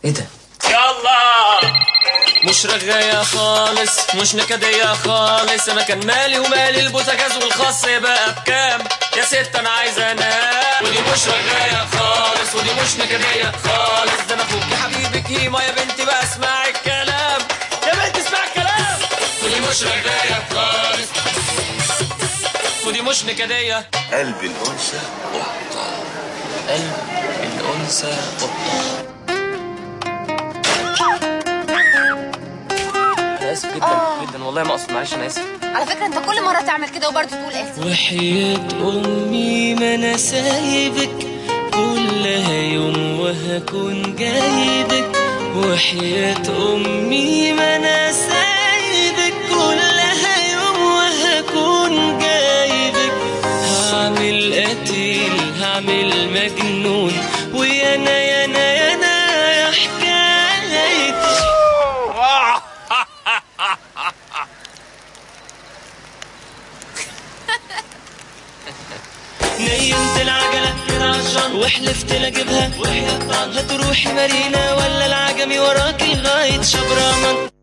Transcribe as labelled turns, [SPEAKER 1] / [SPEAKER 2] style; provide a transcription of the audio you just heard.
[SPEAKER 1] ايه ده
[SPEAKER 2] يلا مش رغاية خالص مش نكدية خالص انا كان مالي ومالي البوتاجاز والخاص بقى بكام يا ست انا عايز انام ودي مش رغاية خالص ودي مش نكدية خالص ده انا اخوك يا حبيبك هيما يا بنتي بقى اسمعي الكلام يا بنتي اسمعي الكلام ودي مش رغاية خالص ودي مش نكدية
[SPEAKER 3] قلب الأنثى قطة
[SPEAKER 2] قلب الأنثى قطة أنا آسف جدا جدا والله ما أقصد معلش أنا آسف
[SPEAKER 4] على فكره انت كل مره تعمل كده وبرضه تقول اسف
[SPEAKER 2] وحياة أمي ما أنا سايبك كلها يوم وهكون جايبك وحياة أمي ما أنا سايبك كلها يوم وهكون جايبك هعمل قتيل هعمل مجنون ويا أنا يا أنا يا أنا يا حكايتي نيمت العجلة كده عشان وحلفت لاجيبها وهي هتروحي مارينا ولا العجمي وراكي لغاية شبرا